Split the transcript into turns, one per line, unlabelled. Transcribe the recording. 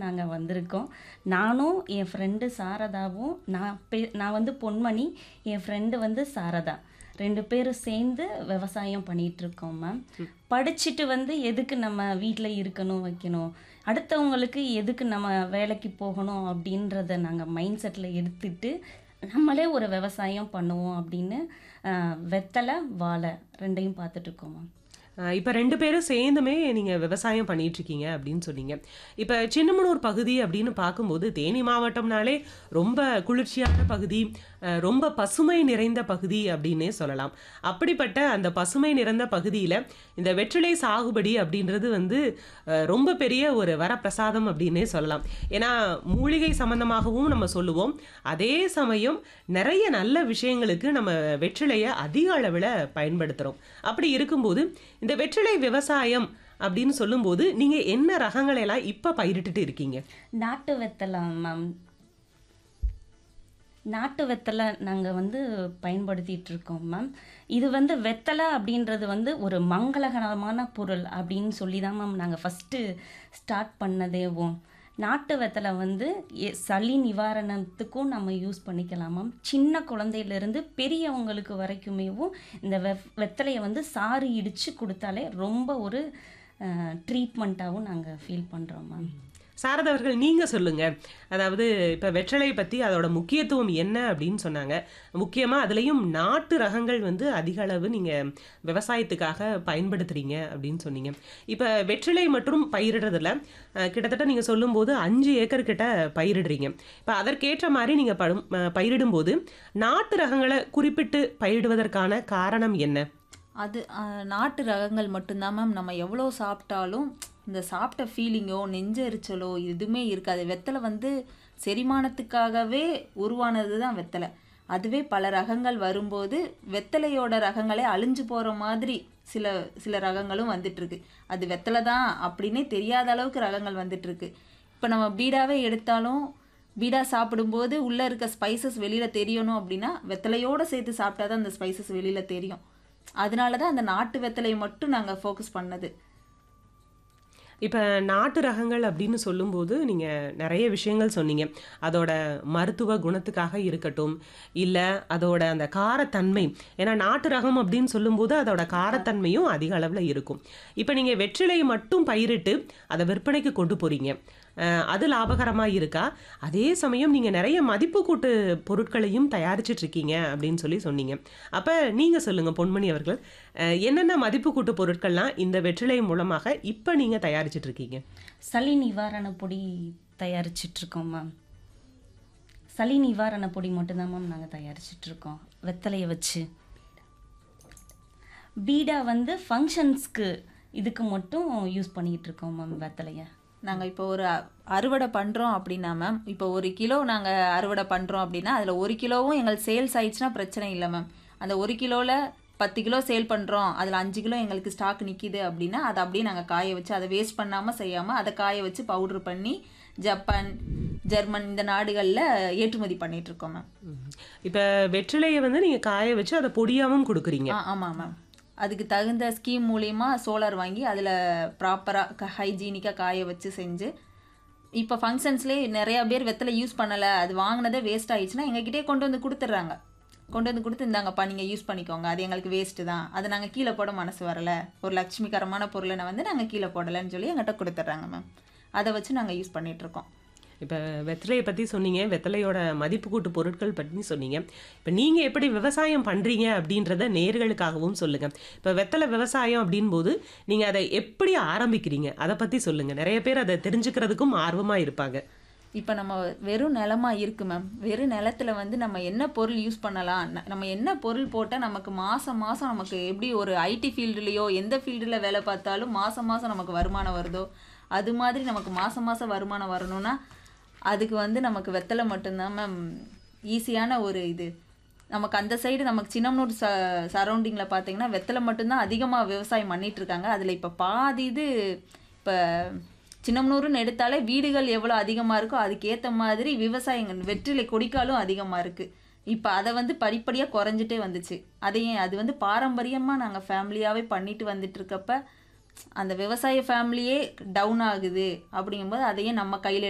நாங்க வந்திருக்கோம். நானும், என் ஃப்ரெண்டு சாரதாவும், நான் பெ நான் வந்து பொன்மணி, என் ஃப்ரெண்டு வந்து சாரதா. 2 பேரும் சேர்ந்து விவசாயம் பண்ணிட்டுருக்கோம் மேம். படிச்சுட்டு வந்து எதுக்கு நம்ம வீட்ல இருக்கணும், வைக்கணும். அடுத்தவங்களுக்கு எதுக்கு நம்ம வேலைக்கு போகணும் அப்படின்றத நாங்க மைண்ட் செட்ல எடுத்துட்டு, நம்மளே ஒரு விவசாயம் பண்ணுவோம் அப்படின்னு, அ வெத்தலை, வாழை 2யும் பார்த்துட்டுருக்கோம் மேம்.
அ இப்ப 2 பேரும் சேர்ந்துமே நீங்க விவசாயம் பண்ணிட்டுருக்கீங்க அப்படின்னு சொன்னீங்க. இப்ப சின்னமனூர் பகுதி அப்படின்னு பார்க்கும்போது, தேனி மாவட்டம்னாலே ரொம்ப குளிர்ச்சியான பகுதி, அ ரொம்ப பசுமை நிறைந்த பகுதி அப்படின்னே சொல்லலாம். அப்படிப்பட்ட அந்த பசுமை நிறைந்த பகுதியில, இந்த வெற்றிலை சாகுபடி அப்படின்றது வந்து அ ரொம்ப பெரிய ஒரு வரப்பிரசாதம் அப்படின்னே சொல்லலாம். ஏன்னா, மூலிகை சம்மந்தமாகவும் நம்ம சொல்லுவோம். அதே சமயம் நெறைய நல்ல விஷயங்களுக்கு நம்ம வெற்றிலைய அதிக அளவுல பயன்படுத்துறோம். அப்படி இருக்கும்போது, இந்த வெற்றிலை விவசாயம் அப்படின்னு சொல்லும்போது, நீங்க என்ன ரகங்களை எல்லாம் இப்ப பயிரிட்டுட்டு இருக்கீங்க?
நாட்டு வெத்தலை மேம். நாட்டு வெத்தலை நாங்க வந்து பயன்படுத்திட்டுருக்கோம் மேம். இது வந்து வெத்தலை அப்படின்றது வந்து ஒரு மங்களகரமான பொருள் அப்படின்னு சொல்லி தான் மேம் நாங்க ஃபர்ஸ்ட்டு ஸ்டார்ட் பண்ணதேவும். நாட்டு வெத்தலை வந்து எ சளி நிவாரணத்துக்கும் நம்ம யூஸ் பண்ணிக்கலாம் மேம். சின்ன குழந்தையிலேருந்து பெரியவங்களுக்கு வரைக்குமேவும் இந்த வெப் வெத்தலைய வந்து சாறு இடிச்சு குடுத்தாலே ரொம்ப ஒரு அ ட்ரீட்மெண்ட்டாவும் நாங்க ஃபீல் பண்றோம் மேம்.
சாரதா அவர்கள் நீங்க சொல்லுங்க. அதாவது இப்ப வெற்றிலை பத்தி அதோட முக்கியத்துவம் என்ன அப்படின்னு சொன்னாங்க. முக்கியமா அதுலயும் நாட்டு ரகங்கள் வந்து அதிக அளவு நீங்க விவசாயத்துக்காக பயன்படுத்துறீங்க அப்படின்னு சொன்னீங்க. இப்ப வெற்றிலை மற்றும் பயிரிடுறதுல அ கிட்டத்தட்ட நீங்க சொல்லும்போது 5 ஏக்கர் கிட்ட பயிரிடுறீங்க. இப்ப அதற்கேற்ற மாரி நீங்க படும் அ பயிரிடும்போது, நாட்டு ரகங்கள குறிப்பிட்டு பயிரிடுவதற்கான காரணம் என்ன?
அது அ நாட்டு ரகங்கள் மட்டும் தான் மேம். நம்ம எவ்வளோ சாப்பிட்டாலும், இந்த சாப்பிட்ட ஃபீலிங்கோ, நெஞ்செரிச்சலோ எதுவுமே இருக்காது. வெத்தலை வந்து செரிமானத்துக்காகவே உருவானது தான் வெத்தலை. அதுவே பல ரகங்கள் வரும்போது, வெத்தலையோட ரகங்களே அழிஞ்சு போற மாதிரி சில சில ரகங்களும் வந்துட்டுருக்கு. அது வெத்தலை தான் அப்படின்னே தெரியாத அளவுக்கு ரகங்கள் வந்துட்டுருக்கு. இப்ப நம்ம பீடாவே எடுத்தாலும், பீடா சாப்பிடும்போது உள்ள இருக்க ஸ்பைசஸ் வெளியில தெரியணும் அப்படின்னா, வெத்தலையோட சேர்த்து சாப்பிட்டா தான் அந்த ஸ்பைசஸ் வெளியில தெரியும். அதனால தான் அந்த நாட்டு வெத்தலைய மட்டும் நாங்க ஃபோக்கஸ் பண்ணது.
இப்ப நாட்டு ரகங்கள் அப்படின்னு சொல்லும்போது, நீங்க நெறைய விஷயங்கள் சொன்னீங்க. அதோட மருத்துவ குணத்துக்காக இருக்கட்டும், இல்ல அதோட அந்த காரத்தன்மை. ஏன்னா நாட்டு ரகம் அப்படின்னு சொல்லும்போது, அதோட காரத்தன்மையும் அதிக அளவுல இருக்கும். இப்ப நீங்க வெற்றிலை மட்டும் பயிரிட்டு, அத விற்பனைக்கு கொண்டு போறீங்க. அ அது லாபகரமா இருக்கா? அதே சமயம் நீங்க நெறைய மதிப்பு கூட்டு பொருட்களையும் தயாரிச்சுட்டு இருக்கீங்க அப்படின்னு சொல்லி சொன்னீங்க. அப்ப நீங்க சொல்லுங்க பொன்மணி அவர்கள். அ என்னென்ன மதிப்பு கூட்டு பொருட்கள்லாம் இந்த வெற்றிலை மூலமாக இப்ப நீங்க தயாரிச்சுட்டு இருக்கீங்க?
சளி நிவாரண பொடி தயாரிச்சுட்ருக்கோம் மேம். சளி நிவாரண பொடி மட்டும் தான் மேம் நாங்க தயாரிச்சுட்ருக்கோம். வெத்தலைய வச்சு. பீடா வந்து ஃபங்ஷன்ஸ்க்கு இதுக்கு மட்டும் யூஸ் பண்ணிக்கிட்டுருக்கோம் மேம் வெத்தலைய.
நாங்க இப்போ ஒரு அ அறுவடை பண்றோம் அப்படின்னா மேம், இப்போ 1 கிலோ நாங்க அறுவடை பண்றோம் அப்படின்னா, அதுல 1 கிலோவும் எங்களுக்கு சேல்ஸ் ஆயிடுச்சுன்னா பிரச்சனை இல்ல மேம். அந்த 1 கிலோல 10 கிலோ சேல் பண்றோம். அதுல 5 கிலோ எங்களுக்கு ஸ்டாக் நிக்குது அப்படின்னா, அத அப்படியே நாங்க காய வச்சு, அத வேஸ்ட் பண்ணாம செய்யாம, அத காய வச்சு பவுடர் பண்ணி, ஜப்பான், ஜெர்மன் இந்த நாடுகள்ல ஏற்றுமதி பண்ணிட்டுருக்கோம் மேம்.
இப்ப வெற்றிலைய வந்து நீங்க காய வச்சு அத பொடியாவும் குடுக்குறீங்க.
ஆ ஆமா மேம். அதுக்கு தகுந்த ஸ்கீம் மூலியமா சோலார் வாங்கி, அதுல ப்ராப்பரா க ஹைஜீனிக்கா காய வச்சு செஞ்சு, இப்ப ஃபங்ஷன்ஸ்லயே நெறைய பேர் வெத்தலை யூஸ் பண்ணல, அது வாங்குனதே வேஸ்ட் ஆயிடுச்சுன்னா, எங்ககிட்டயே கொண்டு வந்து குடுத்துடுறாங்க. கொண்டு வந்து குடுத்து, "இந்தாங்கப்பா நீங்க யூஸ் பண்ணிக்கோங்க. அது எங்களுக்கு வேஸ்ட்டு தான். அத நாங்க கீழ போட மனசு வரல. ஒரு லட்சுமிகரமான பொருள வந்து நாங்க கீழ போடலன்னு" சொல்லி என்கிட்ட குடுத்துடுறாங்க மேம். அத வச்சு நாங்க யூஸ் பண்ணிட்டுருக்கோம்.
இப்ப வெத்தலைய பத்தி சொன்னீங்க. வெத்தலையோட மதிப்பு கூட்டு பொருட்கள் பத்தி சொன்னீங்க. இப்ப நீங்க எப்படி விவசாயம் பண்றீங்க அப்படின்றத நேயர்களுக்காகவும் சொல்லுங்க. இப்ப வெத்தலை விவசாயம் அப்படின்போது, நீங்க அத எப்படி ஆரம்பிக்கிறீங்க? அத பத்தி சொல்லுங்க. நெறைய பேர் அத தெரிஞ்சுக்கிறதுக்கும் ஆர்வமா இருப்பாங்க.
இப்ப நம்ம வெறும் நிலமா இருக்கு மேம். வெறும் நிலத்துல வந்து நம்ம என்ன பொருள் யூஸ் பண்ணலாம்? ந நம்ம என்ன பொருள் போட்டா நமக்கு மாசம் மாசம் நமக்கு எப்படி ஒரு ஐடி ஃபீல்டுலயோ, எந்த ஃபீல்டுல வேலை பார்த்தாலும் மாசம் மாசம் நமக்கு வருமானம் வருதோ, அது மாதிரி நமக்கு மாசம் மாசம் வருமானம் வரணும்னா, அதுக்கு வந்து நமக்கு வெத்தலை மட்டும் தான் மேம் ஈஸியான ஒரு இது. நமக்கு அந்த சைடு நமக்கு சின்னமனூர் ச சரவுண்டிங்ல பார்த்தீங்கன்னா, வெத்தலை மட்டும் தான் அதிகமா விவசாயம் பண்ணிட்டுருக்காங்க. அதுல இப்ப பாதி இது இப்ப சின்னமனூருன்னு எடுத்தாலே வீடுகள் எவ்வளோ அதிகமா இருக்கோ, அதுக்கேத்த மாதிரி விவசாயங்கள் வெற்றிலை கொடிக்காலும் அதிகமா இருக்கு. இப்ப அத வந்து படிப்படியா குறைஞ்சுட்டே வந்துச்சு. அது ஏன் அது வந்து பாரம்பரியமா நாங்க ஃபேமிலியாவே பண்ணிட்டு வந்துட்டுருக்கப்ப, அந்த விவசாய ஃபேமிலியே டவுன் ஆகுது அப்படிங்கும்போது, அத ஏன் நம்ம கையில